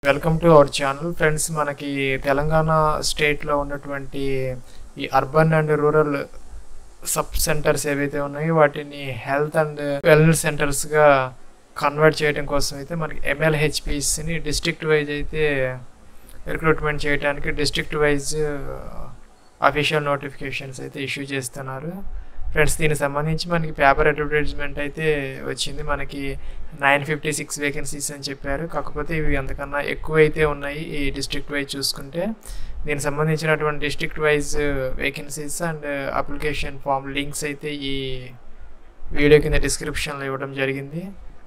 welcome to our channel friends మనకి తెలంగాణ స్టేట్లో ఉన్నటువంటి ఈ urban and rural sub centres ఏవైతే ఉన్నాయో వాటిని హెల్త్ అండ్ వెల్నెస్ సెంటర్స్గా కన్వర్ట్ చేయడం కోసం అయితే మనకి ఎంఎల్హెచ్పిస్ని డిస్ట్రిక్ట్ వైజ్ అయితే రిక్రూట్మెంట్ చేయడానికి డిస్ట్రిక్ట్ వైజ్ అఫీషియల్ నోటిఫికేషన్స్ అయితే ఇష్యూ చేస్తున్నారు ఫ్రెండ్స్ దీనికి సంబంధించి మనకి పేపర్ అడ్వర్టైజ్మెంట్ అయితే వచ్చింది మనకి నైన్ ఫిఫ్టీ సిక్స్ వేకెన్సీస్ అని చెప్పారు కాకపోతే ఇవి అంతకన్నా ఎక్కువ అయితే ఉన్నాయి ఈ డిస్ట్రిక్ట్ వైజ్ చూసుకుంటే దీనికి సంబంధించినటువంటి district wise vacancies and application form links అయితే ఈ వీడియో కింద డిస్క్రిప్షన్లో ఇవ్వడం జరిగింది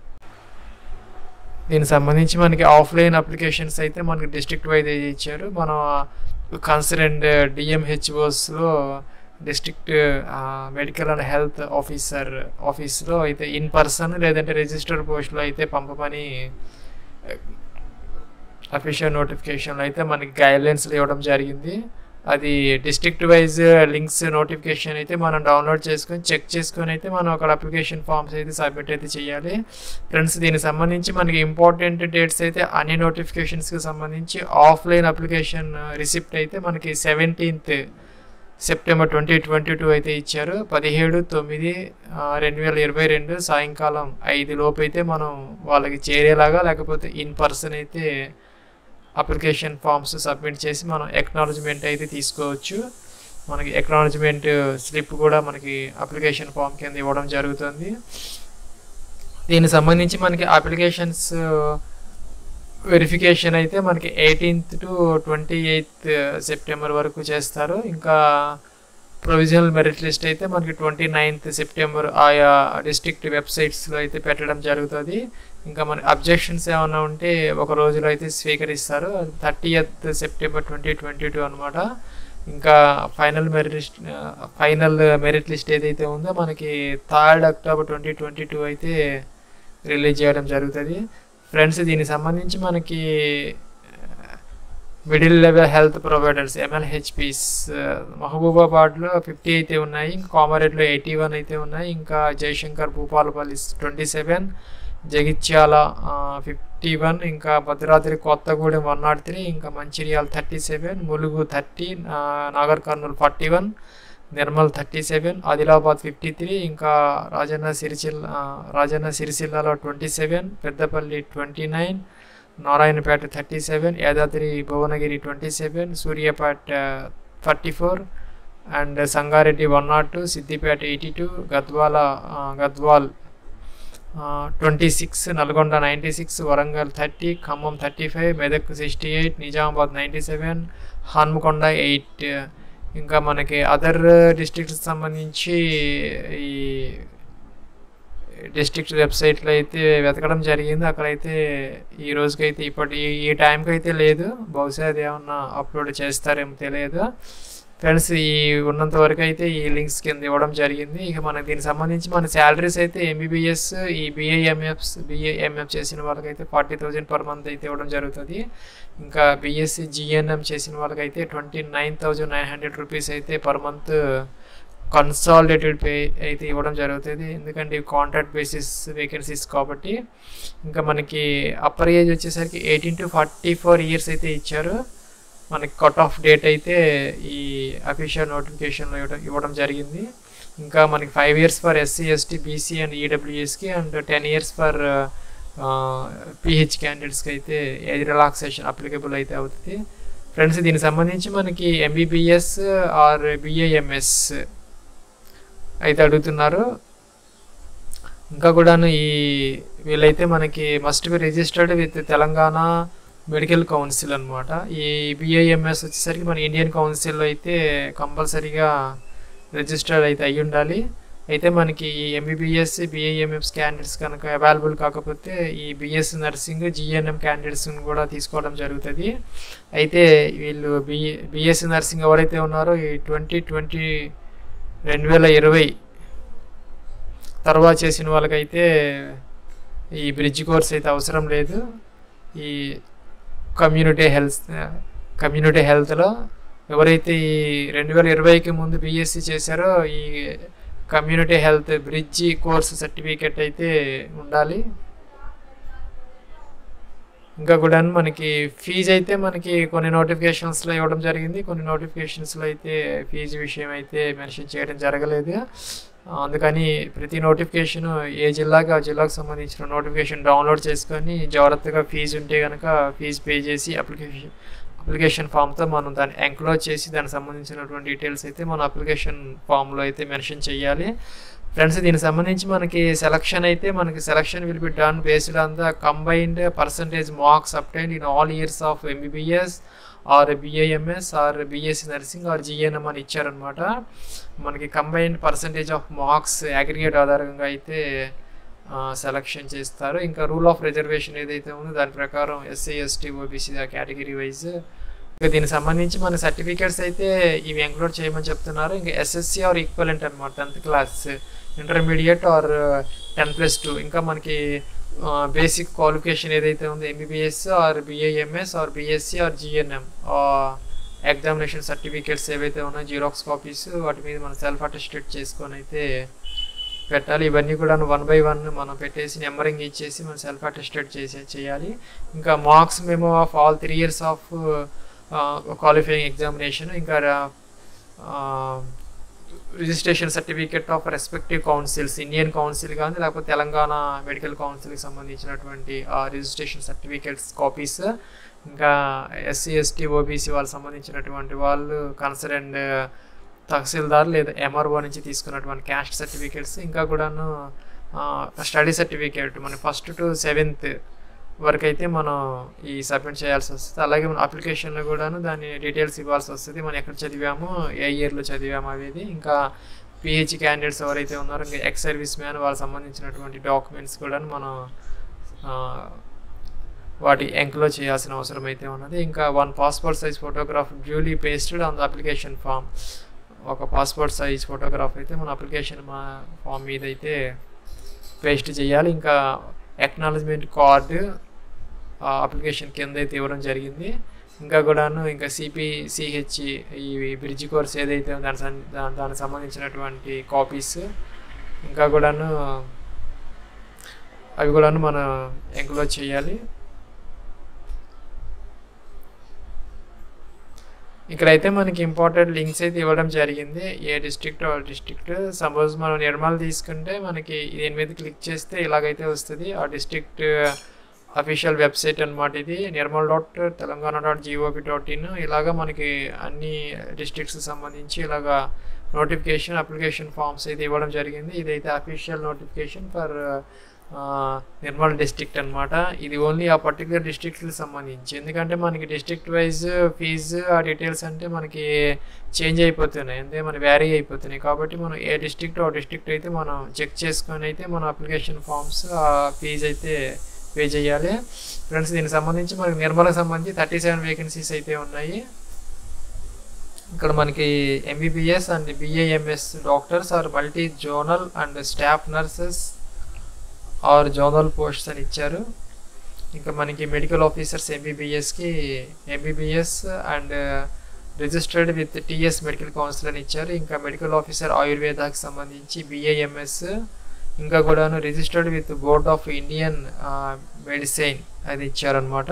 దీనికి సంబంధించి మనకి ఆఫ్లైన్ అప్లికేషన్స్ అయితే మనకి డిస్ట్రిక్ట్ వైజ్ ఇచ్చారు మనం కన్సర్న్ డిఎంహెచ్ఓస్లో district medical and health officer ఆఫీస్లో అయితే ఇన్ పర్సన్ లేదంటే రిజిస్టర్ పోస్ట్లో అయితే పంపమని అఫీషియల్ నోటిఫికేషన్లో అయితే మనకి గైడ్లైన్స్లు ఇవ్వడం జరిగింది అది డిస్ట్రిక్ట్ వైజ్ లింక్స్ నోటిఫికేషన్ అయితే మనం డౌన్లోడ్ చేసుకొని చెక్ చేసుకొని అయితే మనం ఒక అప్లికేషన్ ఫామ్స్ అయితే సబ్మిట్ అయితే చేయాలి ఫ్రెండ్స్ దీనికి సంబంధించి మనకి ఇంపార్టెంట్ డేట్స్ అయితే అన్ని నోటిఫికేషన్స్కి సంబంధించి ఆఫ్లైన్ అప్లికేషన్ రిసిప్ట్ అయితే మనకి seventeenth September twenty twenty two అయితే ఇచ్చారు పదిహేడు తొమ్మిది రెండు వేల ఇరవై రెండు సాయంకాలం ఐదు లోపు అయితే మనం వాళ్ళకి చేరేలాగా లేకపోతే ఇన్ పర్సన్ అయితే అప్లికేషన్ ఫామ్స్ సబ్మిట్ చేసి మనం ఎక్నాలజ్మెంట్ అయితే తీసుకోవచ్చు మనకి ఎక్నాలజ్మెంట్ స్లిప్ కూడా మనకి అప్లికేషన్ ఫామ్ కింద ఇవ్వడం జరుగుతుంది దీనికి సంబంధించి మనకి అప్లికేషన్స్ వెరిఫికేషన్ అయితే మనకి eighteenth to twenty eighth September వరకు చేస్తారు ఇంకా ప్రొవిజనల్ మెరిట్ లిస్ట్ అయితే మనకి ట్వంటీ నైన్త్ సెప్టెంబర్ ఆయా డిస్ట్రిక్ట్ వెబ్సైట్స్లో అయితే పెట్టడం జరుగుతుంది ఇంకా మన అబ్జెక్షన్స్ ఏమైనా ఉంటే ఒక రోజులో అయితే స్వీకరిస్తారు thirtieth September twenty twenty two అనమాట ఇంకా final merit list final merit list ఏదైతే ఉందో మనకి third October twenty twenty two అయితే రిలీజ్ చేయడం జరుగుతుంది ఫ్రెండ్స్ దీనికి సంబంధించి మనకి middle level health providers MLHPs మహబూబాబాద్లో ఫిఫ్టీ అయితే ఉన్నాయి ఇంకా కామారెడ్డిలో ఎయిటీ వన్ అయితే ఉన్నాయి ఇంకా Jayashankar Bhupalpally twenty seven Jagtial fifty one ఇంకా Bhadradri Kothagudem one nought three ఇంకా Mancherial thirty seven Mulugu thirty Nagar Kurnool forty one Nirmal thirty seven Adilabad fifty three ఇంకా రాజన్న సిరిసిల్ల రాజన్న సిరిసిల్లలో twenty seven Peddapalli twenty nine Narayanpet thirty seven Yadadri Bhuvanagiri twenty seven Suryapet thirty four and Sangareddy one not two Siddipet eighty two Gadwal Gadwal twenty six Nalgonda ninety six Warangal thirty Khammam thirty five Medak sixty eight Nizamabad ninety seven Hanamkonda eight ఇంకా మనకి other districts సంబంధించి ఈ district వెబ్సైట్లో అయితే వెతకడం జరిగింది అక్కడైతే ఈ రోజుకైతే ఇప్పటి ఈ టైంకి అయితే లేదు బహుశా అది ఏమన్నా అప్లోడ్ చేస్తారేమో తెలియదు ఫ్రెండ్స్ ఈ ఉన్నంత వరకు అయితే ఈ లింక్స్ కింద ఇవ్వడం జరిగింది ఇక మనకి దీనికి సంబంధించి మన శాలరీస్ అయితే ఎంబీబీఎస్ ఈ బీఏఎంఎఫ్స్ బీఏఎంఎఫ్ చేసిన వాళ్ళకైతే ఫార్టీ థౌజండ్ పర్ మంత్ అయితే ఇవ్వడం జరుగుతుంది ఇంకా బీఎస్సీ జిఎన్ఎం చేసిన వాళ్ళకైతే twenty nine thousand nine hundred rupees అయితే పర్ మంత్ కన్సాలిడేటెడ్ పే అయితే ఇవ్వడం జరుగుతుంది ఎందుకంటే కాంట్రాక్ట్ బేసిస్ వేకెన్సీస్ కాబట్టి ఇంకా మనకి అప్పర్ ఏజ్ వచ్చేసరికి eighteen to forty four years అయితే ఇచ్చారు మనకి కట్ ఆఫ్ డేట్ అయితే ఈ అఫీషియల్ నోటిఫికేషన్లో ఇవ్వడం ఇవ్వడం జరిగింది ఇంకా మనకి five years for SC ST BC and ఈడబ్ల్యూఎస్కి and ten years for PH క్యాండిడేట్స్కి అయితే ఏజ్ రిలాక్సేషన్ అప్లికబుల్ అయితే అవుతుంది ఫ్రెండ్స్ దీనికి సంబంధించి మనకి ఎంబీబీఎస్ ఆర్ బిఏఎంఎస్ అయితే అడుగుతున్నారు ఇంకా కూడాను ఈ వీళ్ళైతే మనకి must be registered with Telangana medical council అనమాట ఈ బిఐఎంఎస్ వచ్చేసరికి మన ఇండియన్ కౌన్సిల్లో అయితే కంపల్సరీగా రిజిస్టర్డ్ అయితే అయ్యి ఉండాలి అయితే మనకి ఈ ఎంబీబీఎస్ బిఐఎంఎఫ్ క్యాండిడేట్స్ కనుక అవైలబుల్ కాకపోతే ఈ బిఎస్ నర్సింగ్ జిఎన్ఎం క్యాండిడేట్స్ని కూడా తీసుకోవడం జరుగుతుంది అయితే వీళ్ళు బి బిఎస్సి నర్సింగ్ ఎవరైతే ఉన్నారో ఈ ట్వంటీ ట్వంటీ రెండు వేల ఇరవై తర్వాత చేసిన వాళ్ళకైతే ఈ బ్రిడ్జ్ కోర్స్ అయితే అవసరం లేదు ఈ కమ్యూనిటీ హెల్త్ కమ్యూనిటీ హెల్త్లో ఎవరైతే ఈ రెండు వేల ఇరవైకి ముందు బీఎస్సీ చేశారో ఈ community health bridge course certificate అయితే ఉండాలి ఇంకా కూడా మనకి ఫీజు అయితే మనకి కొన్ని నోటిఫికేషన్స్లో ఇవ్వడం జరిగింది కొన్ని నోటిఫికేషన్స్లో అయితే ఫీజు విషయం అయితే మెన్షన్ చేయడం జరగలేదు అందుకని ప్రతి నోటిఫికేషన్ ఏ జిల్లాకి ఆ జిల్లాకు సంబంధించిన నోటిఫికేషన్ డౌన్లోడ్ చేసుకొని జాగ్రత్తగా ఫీజు ఉంటే కనుక ఫీజు పే చేసి అప్లికేషన్ అప్లికేషన్ ఫామ్తో మనం దాన్ని ఎంక్లోజ్ చేసి దానికి సంబంధించినటువంటి డీటెయిల్స్ అయితే మన అప్లికేషన్ ఫామ్లో అయితే మెన్షన్ చేయాలి ఫ్రెండ్స్ దీనికి సంబంధించి మనకి సెలక్షన్ అయితే మనకి selection will be done based on the combined percentage marks obtained in all years of MBBS or BAMS or BSc nursing or GNM అని ఇచ్చారనమాట మనకి combined percentage of marks aggregate ఆధారంగా అయితే సెలక్షన్ చేస్తారు ఇంకా రూల్ ఆఫ్ రిజర్వేషన్ ఏదైతే ఉందో దాని ప్రకారం SC ST OBC category wise ఇంకా దీనికి సంబంధించి మన సర్టిఫికేట్స్ అయితే ఇవి ఎంక్లోడ్ చేయమని చెప్తున్నారు ఇంకా ఎస్ఎస్సి ఆర్ ఈక్వలెంట్ అనమాట tenth class intermediate or ten plus two ఇంకా మనకి బేసిక్ క్వాలిఫికేషన్ ఏదైతే ఉందో MBBS or BAMS or BSc or GNM examination certificates ఏవైతే ఉన్నాయో జీరాక్స్ కాపీస్ వాటి మీద మనం సెల్ఫ్ అటెస్టెడ్ చేసుకొని అయితే పెట్టాలి ఇవన్నీ కూడా వన్ బై వన్ మనం పెట్టేసి నెంబరింగ్ ఇచ్చేసి మనం సెల్ఫ్ అటెస్టెడ్ చేసే చేయాలి ఇంకా marks memo of all three years of qualifying examination ఇంకా registration certificate of respective councils Indian council కానీ లేకపోతే తెలంగాణ మెడికల్ కౌన్సిల్కి సంబంధించినటువంటి ఆ రిజిస్ట్రేషన్ సర్టిఫికేట్స్ కాపీస్ ఇంకా ఎస్సీ ఎస్టీ ఓబీసీ వాళ్ళకి సంబంధించినటువంటి వాళ్ళు కన్సర్న్ తహసీల్దార్ లేదా ఎంఆర్ఓ నుంచి తీసుకున్నటువంటి క్యాస్ట్ సర్టిఫికేట్స్ ఇంకా కూడాను స్టడీ సర్టిఫికేట్ మన ఫస్ట్ టు సెవెంత్ వరకు అయితే మనం ఈ సబ్మిట్ చేయాల్సి వస్తుంది అలాగే మన అప్లికేషన్లో కూడాను దాని డీటెయిల్స్ ఇవ్వాల్సి వస్తుంది మనం ఎక్కడ చదివామో ఏ ఇయర్లో చదివాము అనేది ఇంకా పిహెచ్ క్యాండిడేట్స్ ఎవరైతే ఉన్నారో ఇంకా ఎక్స్ సర్వీస్ మ్యాన్ వాళ్ళకి సంబంధించినటువంటి డాక్యుమెంట్స్ కూడా మనం వాటి ఎంక్లో చేయాల్సిన అవసరం అయితే ఉన్నది ఇంకా one passport size photograph duly pasted on the application form ఒక పాస్పోర్ట్ సైజ్ ఫోటోగ్రాఫ్ అయితే మన అప్లికేషన్ మా ఫామ్ మీద అయితే పేస్ట్ చేయాలి ఇంకా ఎక్నాలజ్మెంట్ కార్డు అప్లికేషన్ కింద అయితే ఇవ్వడం జరిగింది ఇంకా కూడాను ఇంకా సిపి సిహెచ్ ఈ బ్రిడ్జ్ కోర్స్ ఏదైతే దాని దానికి సంబంధించినటువంటి కాపీస్ ఇంకా కూడాను అవి కూడాను మనం ఎంక్లోజ్ చేయాలి ఇక్కడైతే మనకి ఇంపార్టెంట్ లింక్స్ అయితే ఇవ్వడం జరిగింది ఏ డిస్ట్రిక్ట్ ఆ డిస్ట్రిక్ట్ సపోజ్ మనం నిర్మల్ తీసుకుంటే మనకి దీని మీద క్లిక్ చేస్తే ఇలాగైతే వస్తుంది ఆ డిస్ట్రిక్ట్ అఫీషియల్ వెబ్సైట్ అనమాట ఇది Nirmal dot Telangana dot GOP dot in ఇలాగా మనకి అన్ని డిస్ట్రిక్ట్స్కి సంబంధించి ఇలాగా నోటిఫికేషన్ అప్లికేషన్ ఫామ్స్ అయితే ఇవ్వడం జరిగింది ఇదైతే official notification for Nirmal district అనమాట ఇది ఓన్లీ ఆ పర్టికులర్ డిస్ట్రిక్ట్కి సంబంధించి ఎందుకంటే మనకి డిస్ట్రిక్ట్ వైజ్ ఫీజు ఆ డీటెయిల్స్ అంటే మనకి చేంజ్ అయిపోతున్నాయి అంటే మన వ్యారీ అయిపోతున్నాయి కాబట్టి మనం ఏ డిస్ట్రిక్ట్ ఆ డిస్ట్రిక్ట్ అయితే మనం చెక్ చేసుకొని అయితే మన అప్లికేషన్ ఫామ్స్ ఆ ఫీజు అయితే పే చేయాలి ఫ్రెండ్స్ దీనికి సంబంధించి మనకి నిర్మలకు సంబంధించి థర్టీ సెవెన్ వేకెన్సీస్ అయితే ఉన్నాయి ఇక్కడ మనకి MBBS and BAMS doctors or multi zonal and staff nurses or zonal posts అని ఇచ్చారు ఇంకా మనకి మెడికల్ ఆఫీసర్స్ ఎంబీబీఎస్కి MBBS and registered with TS medical council అని ఇచ్చారు ఇంకా మెడికల్ ఆఫీసర్ ఆయుర్వేదాకి సంబంధించి బిఏఎంఎస్ ఇంకా కూడాను registered with board of Indian medicine అది ఇచ్చారనమాట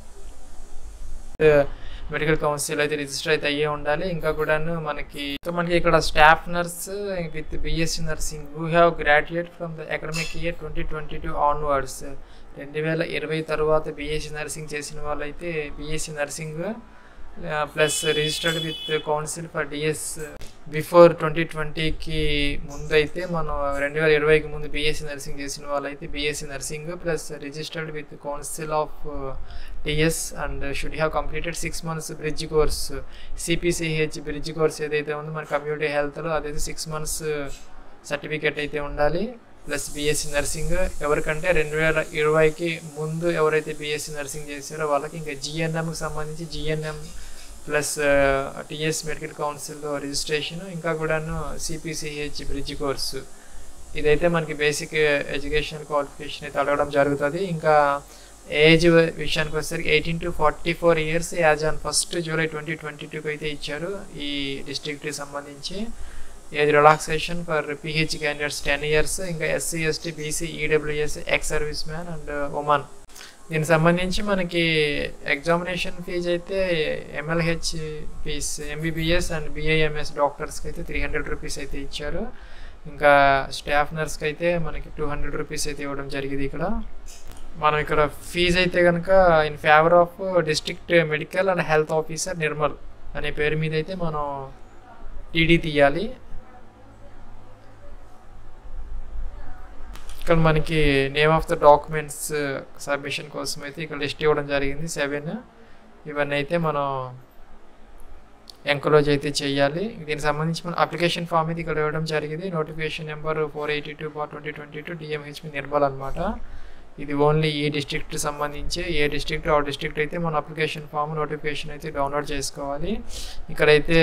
మెడికల్ కౌన్సిల్ అయితే రిజిస్టర్ అయితే అయ్యే ఉండాలి ఇంకా కూడాను మనకి మనకి ఇక్కడ staff nurse with BSc nursing who have graduate from the academic year twenty twenty two onwards రెండు వేల ఇరవై తర్వాత బీఎస్సీ నర్సింగ్ చేసిన వాళ్ళైతే BSc nursing plus registered with council for DS before twenty ట్వంటీకి ముందు అయితే మనం రెండు వేల ఇరవైకి ముందు బీఎస్సీ నర్సింగ్ చేసిన వాళ్ళైతే BSc nursing plus registered with council of TS and should have completed six months bridge course CPCH bridge course ఏదైతే ఉందో మన కమ్యూనిటీ హెల్త్లో అదైతే సిక్స్ మంత్స్ సర్టిఫికేట్ అయితే ఉండాలి ప్లస్ బీఎస్సీ నర్సింగ్ ఎవరికంటే రెండు వేల ఇరవైకి ముందు ఎవరైతే బీఎస్సీ నర్సింగ్ చేశారో వాళ్ళకి ఇంకా జిఎన్ఎంకి సంబంధించి GNM plus TS medical council registration ఇంకా కూడాను సిపిసిహెచ్ బ్రిడ్జ్ కోర్సు ఇదైతే మనకి బేసిక్ ఎడ్యుకేషన్ క్వాలిఫికేషన్ అయితే అడగడం జరుగుతుంది ఇంకా ఏజ్ విషయానికి వచ్చేసరికి eighteen to forty four years as on first July twenty twenty టూకి అయితే ఇచ్చారు ఈ డిస్ట్రిక్ట్కి సంబంధించి age relaxation for PH candidates ten years ఇంకా SC ST BC EWS ex service man and women దీనికి సంబంధించి మనకి ఎగ్జామినేషన్ ఫీజు అయితే MLH fees MBBS and BIMS డాక్టర్స్కి అయితే త్రీ హండ్రెడ్ రూపీస్ అయితే ఇచ్చారు ఇంకా స్టాఫ్ నర్స్కి అయితే మనకి టూ హండ్రెడ్ రూపీస్ అయితే ఇవ్వడం జరిగింది ఇక్కడ మనం ఇక్కడ ఫీజు అయితే కనుక in favour of district medical and health officer Nirmal అనే పేరు మీద అయితే మనం టీడీ తీయాలి ఇక్కడ మనకి name of the documents submission కోసం అయితే ఇక్కడ లిస్ట్ ఇవ్వడం జరిగింది సెవెన్ ఇవన్నీ అయితే మనం ఎంకరేజ్ అయితే చేయాలి దీనికి సంబంధించి మన అప్లికేషన్ ఫామ్ అయితే ఇక్కడ ఇవ్వడం జరిగింది notification number four eighty two bar twenty twenty two DMHP Nirmal అనమాట ఇది ఓన్లీ ఈ డిస్ట్రిక్ట్ సంబంధించి ఏ డిస్ట్రిక్ట్ ఆ డిస్ట్రిక్ట్ అయితే మన అప్లికేషన్ ఫామ్ నోటిఫికేషన్ అయితే డౌన్లోడ్ చేసుకోవాలి ఇక్కడైతే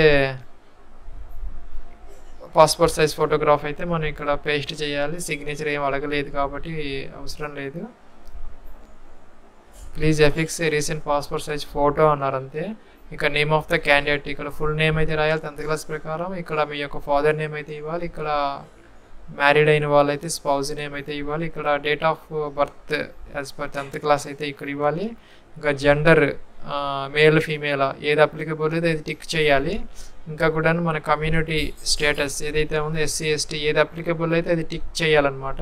పాస్పోర్ట్ సైజ్ ఫోటోగ్రాఫ్ అయితే మనం ఇక్కడ పేస్ట్ చేయాలి సిగ్నేచర్ ఏం అడగలేదు కాబట్టి అవసరం లేదు please affix recent passport size photo అన్నారు అంతే ఇక్కడ నేమ్ ఆఫ్ ద క్యాండిడేట్ ఇక్కడ ఫుల్ నేమ్ అయితే రాయాలి టెన్త్ క్లాస్ ప్రకారం ఇక్కడ మీ యొక్క ఫాదర్ నేమ్ అయితే ఇవ్వాలి ఇక్కడ మ్యారీడ్ అయిన వాళ్ళైతే స్పౌజ్ నేమ్ అయితే ఇవ్వాలి ఇక్కడ date of birth as per tenth class అయితే ఇక్కడ ఇవ్వాలి ఇంకా జెండర్ మేల్ ఫీమేల్ ఏది అప్లికబుల్ అయితే అది టిక్ చేయాలి ఇంకా కూడా మన కమ్యూనిటీ స్టేటస్ ఏదైతే ఉందో ఎస్సీ ఎస్టీ ఏది అప్లికబుల్ అయితే అది టిక్ చేయాలన్నమాట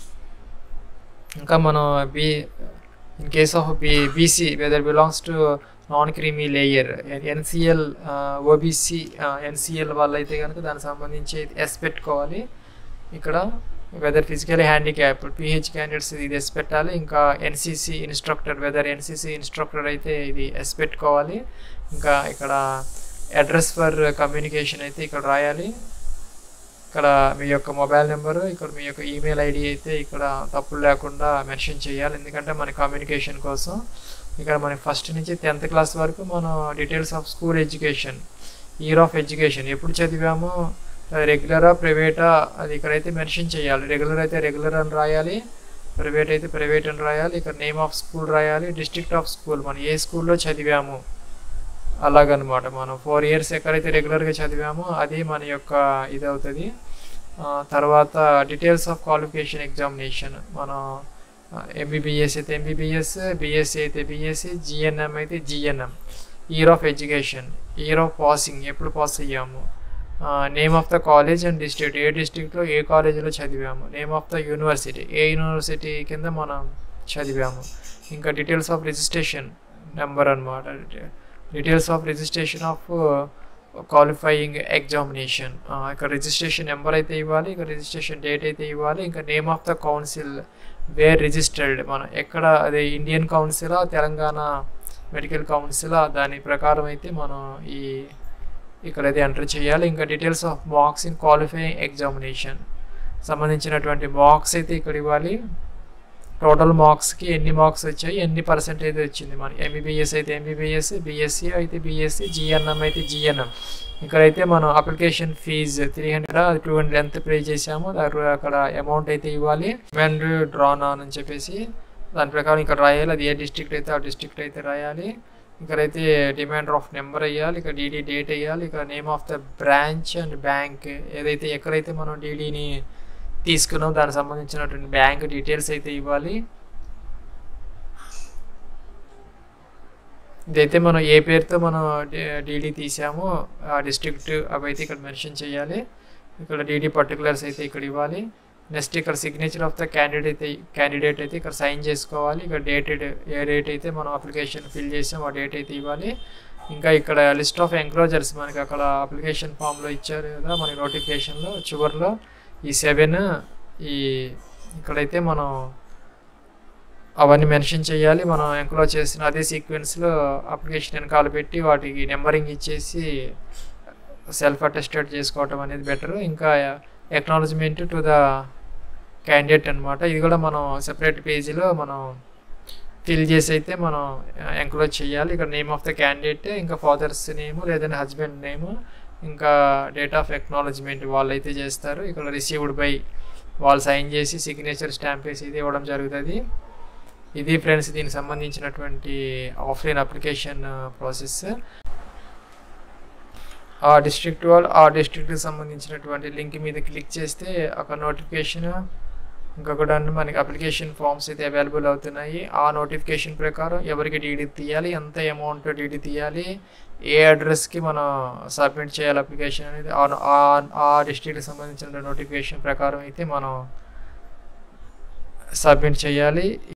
ఇంకా మనం B in case of B BC whether belongs to non creamy layer NCL OBC NCL వాళ్ళైతే కనుక దానికి సంబంధించి ఎస్ పెట్టుకోవాలి ఇక్కడ whether physical handicap PH candidates ఇది ఎస్ పెట్టాలి ఇంకా NCC instructor whether NCC instructor అయితే ఇది ఎస్ పెట్టుకోవాలి ఇంకా ఇక్కడ అడ్రస్ ఫర్ కమ్యూనికేషన్ అయితే ఇక్కడ రాయాలి ఇక్కడ మీ యొక్క మొబైల్ నెంబరు ఇక్కడ మీ యొక్క ఈమెయిల్ ఐడి అయితే ఇక్కడ తప్పులు లేకుండా మెన్షన్ చేయాలి ఎందుకంటే మన కమ్యూనికేషన్ కోసం ఇక్కడ మనకి ఫస్ట్ నుంచి టెన్త్ క్లాస్ వరకు మనం details of school education year of education ఎప్పుడు చదివామో రెగ్యులరా ప్రైవేటా అది ఇక్కడైతే మెన్షన్ చేయాలి రెగ్యులర్ అయితే రెగ్యులర్ అని రాయాలి ప్రైవేట్ అయితే ప్రైవేట్ అని రాయాలి ఇక్కడ నేమ్ ఆఫ్ స్కూల్ రాయాలి డిస్ట్రిక్ట్ ఆఫ్ స్కూల్ మనం ఏ స్కూల్లో చదివాము అలాగనమాట మనం ఫోర్ ఇయర్స్ ఎక్కడైతే రెగ్యులర్గా చదివామో అది మన యొక్క ఇది అవుతుంది తర్వాత డీటెయిల్స్ ఆఫ్ క్వాలిఫికేషన్ ఎగ్జామినేషన్ మనం ఎంబీబీఎస్ అయితే ఎంబీబీఎస్ బీఎస్సీ అయితే బీఎస్సీ జిఎన్ఎం అయితే GNM year of education year of passing ఎప్పుడు పాస్ అయ్యాము name of the college and district ఏ డిస్ట్రిక్ట్లో ఏ కాలేజీలో చదివాము నేమ్ ఆఫ్ ద యూనివర్సిటీ ఏ యూనివర్సిటీ కింద మనం చదివాము ఇంకా డీటెయిల్స్ ఆఫ్ రిజిస్ట్రేషన్ నెంబర్ అనమాట details of registration of qualifying examination ఇక్కడ రిజిస్ట్రేషన్ నెంబర్ అయితే ఇవ్వాలి ఇంకా రిజిస్ట్రేషన్ డేట్ అయితే ఇవ్వాలి ఇంకా name of the council where registered మనం ఎక్కడ అదే ఇండియన్ కౌన్సిలా తెలంగాణ మెడికల్ కౌన్సిలా దాని ప్రకారం అయితే మనం ఈ ఇక్కడైతే ఎంటర్ చేయాలి ఇంకా details of marks in qualifying examination సంబంధించినటువంటి మార్క్స్ అయితే ఇక్కడ ఇవ్వాలి టోటల్ మార్క్స్కి ఎన్ని మార్క్స్ వచ్చాయి ఎన్ని పర్సెంటేజ్ వచ్చింది మన ఎంబీబీఎస్ అయితే ఎంబీబీఎస్ బీఎస్సీ అయితే బీఎస్సీ జిఎన్ఎం అయితే జిఎన్ఎం ఇక్కడైతే మనం application fee three hundred two hundred ఎంత పే చేసామో అక్కడ అమౌంట్ అయితే ఇవ్వాలి వెండ్ డ్రాన్ ఆన్ అని చెప్పేసి దాని ప్రకారం ఇక్కడ రాయాలి అది ఏ డిస్ట్రిక్ట్ అయితే ఆ డిస్ట్రిక్ట్ అయితే రాయాలి ఇక్కడైతే డిమాండ్ ఆఫ్ నెంబర్ వేయాలి ఇక్కడ డీడీ డేట్ వేయాలి ఇక్కడ name of the branch and bank ఏదైతే ఎక్కడైతే మనం డీడీని తీసుకున్నాం దానికి సంబంధించినటువంటి బ్యాంక్ డీటెయిల్స్ అయితే ఇవ్వాలి ఇదైతే మనం ఏ పేరుతో మనం డీడీ తీసామో ఆ డిస్ట్రిక్ట్ అవి అయితే ఇక్కడ మెన్షన్ చేయాలి ఇక్కడ డీడీ పర్టికులర్స్ అయితే ఇక్కడ ఇవ్వాలి నెక్స్ట్ ఇక్కడ signature of the candidate candidate అయితే ఇక్కడ సైన్ చేసుకోవాలి ఇక్కడ డేటెడ్ ఏ డేట్ అయితే మనం అప్లికేషన్ ఫిల్ చేసాం ఆ డేట్ అయితే ఇవ్వాలి ఇంకా ఇక్కడ లిస్ట్ ఆఫ్ ఎంక్లోజర్స్ మనకి అక్కడ అప్లికేషన్ ఫామ్లో ఇచ్చారు కదా మన నోటిఫికేషన్లో చివరిలో ఈ సెవెన్ ఈ ఇక్కడైతే మనం అవన్నీ మెన్షన్ చేయాలి మనం ఎంక్లోజ్ చేసిన అదే సీక్వెన్స్లో అప్లికేషన్ వెనకాల పెట్టి వాటికి నెంబరింగ్ ఇచ్చేసి సెల్ఫ్ అటెస్టెడ్ చేసుకోవటం అనేది బెటర్ ఇంకా ఎక్నాలజ్మెంట్ టు ద క్యాండిడేట్ అనమాట ఇది కూడా మనం సెపరేట్ పేజీలో మనం ఫిల్ చేసి అయితే మనం ఎంక్లోజ్ చేయాలి ఇక్కడ నేమ్ ఆఫ్ ద క్యాండిడేట్ ఇంకా ఫాదర్స్ నేమ్ లేదంటే హస్బెండ్ నేమ్ ఇంకా డేట్ ఆఫ్ ఎక్నాలజ్మెంట్ వాళ్ళు అయితే చేస్తారు ఇక్కడ రిసీవ్డ్ బై వాళ్ళు సైన్ చేసి సిగ్నేచర్ స్టాంప్ వేసి ఇది ఇవ్వడం జరుగుతుంది ఇది ఫ్రెండ్స్ దీనికి సంబంధించినటువంటి ఆఫ్లైన్ అప్లికేషన్ ప్రాసెస్ ఆ డిస్ట్రిక్ట్ వాళ్ళు ఆ డిస్ట్రిక్ట్కి సంబంధించినటువంటి లింక్ మీద క్లిక్ చేస్తే అక్కడ నోటిఫికేషన్ ఇంకొకటి అంటే మనకి అప్లికేషన్ ఫామ్స్ అయితే అవైలబుల్ అవుతున్నాయి ఆ నోటిఫికేషన్ ప్రకారం ఎవరికి డీడీ తీయాలి ఎంత అమౌంట్ డీడీ తీయాలి ఏ అడ్రస్కి మనం సబ్మిట్ చేయాలి అప్లికేషన్ అనేది ఆ- ఆ- ఆ డిస్ట్రిక్ట్కి సంబంధించిన నోటిఫికేషన్ ప్రకారం అయితే మనం సబ్మిట్ చేయాలి